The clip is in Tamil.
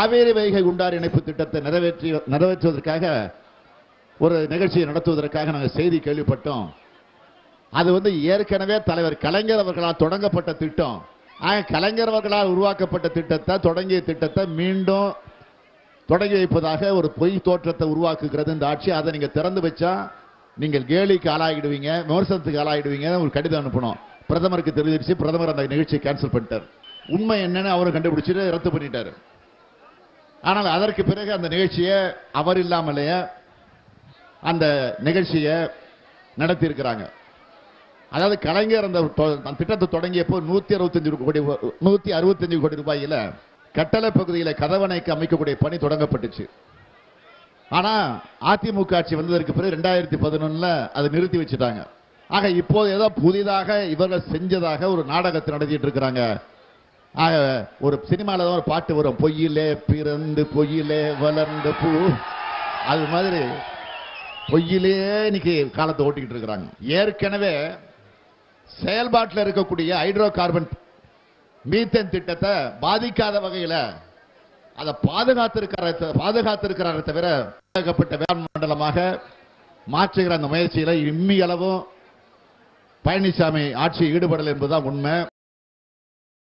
காவேரி வைகை குண்டார் இணைப்பு திட்டத்தை நிறைவேற்றி நிறைவேற்றுவதற்காக ஒரு நிகழ்ச்சியை நடத்துவதற்காக நாங்கள் செய்தி கேள்விப்பட்டோம் அது வந்து ஏற்கனவே தலைவர் கலைஞர் அவர்களால் தொடங்கப்பட்ட திட்டம் ஆக கலைஞர் அவர்களால் உருவாக்கப்பட்ட திட்டத்தை தொடங்கிய திட்டத்தை மீண்டும் தொடங்கி வைப்பதாக ஒரு பொய் தோற்றத்தை உருவாக்குகிறது இந்த ஆட்சி அதை நீங்க திறந்து வச்சா நீங்கள் கேலிக்கு ஆளாகிடுவீங்க விமர்சனத்துக்கு ஆளாகிடுவீங்க ஒரு கடிதம் அனுப்பணும் பிரதமருக்கு தெரிவிச்சு பிரதமர் அந்த நிகழ்ச்சியை கேன்சல் பண்ணிட்டார் உண்மை என்னன்னு அவரும் கண்டுபிடிச்சிட்டு ரத்து பண்ணிட்டாரு ஆனால் அதற்கு பிறகு அந்த நிகழ்ச்சியை அவர் இல்லாமலேயே அந்த நிகழ்ச்சியை நடத்தி இருக்கிறாங்க அதாவது கலைஞர் அந்த தொ- அந்த திட்டத்தை தொடங்கியப்போ நூத்தி அறுபத்தஞ்சு கோடி நூத்தி அறுபத்தஞ்சு கோடி ரூபாயில கட்டளை பகுதியில கதவணைக்கு அமைக்கக்கூடிய பணி தொடங்கப்பட்டுச்சு ஆனா அதிமுக ஆட்சி வந்ததற்கு பிறகு ரெண்டாயிரத்தி பதினொன்னுல அதை நிறுத்தி வச்சுட்டாங்க ஆக இப்போது ஏதோ புதிதாக இவர்கள் செஞ்சதாக ஒரு நாடகத்தை நடத்திட்டு இருக்கிறாங்க ஆக ஒரு சினிமால தான் ஒரு பாட்டு வரும் பொய்யிலே பிறந்து பொய்யிலே வளர்ந்த பூ அது மாதிரி பொய்யிலே இன்னைக்கு காலத்தை ஓட்டிக்கிட்டு இருக்கிறாங்க ஏற்கனவே செயல்பாட்டில் இருக்கக்கூடிய ஹைட்ரோ கார்பன் மீத்தேன் திட்டத்தை பாதிக்காத வகையில அதை பாதுகாத்திருக்கிற பாதுகாத்திருக்கிறாரே தவிர பாதுகாக்கப்பட்ட வேளாண் மண்டலமாக மாற்றுகிற அந்த முயற்சியில இம்மி அளவும் பழனிசாமி ஆட்சி ஈடுபடல என்பதுதான் உண்மை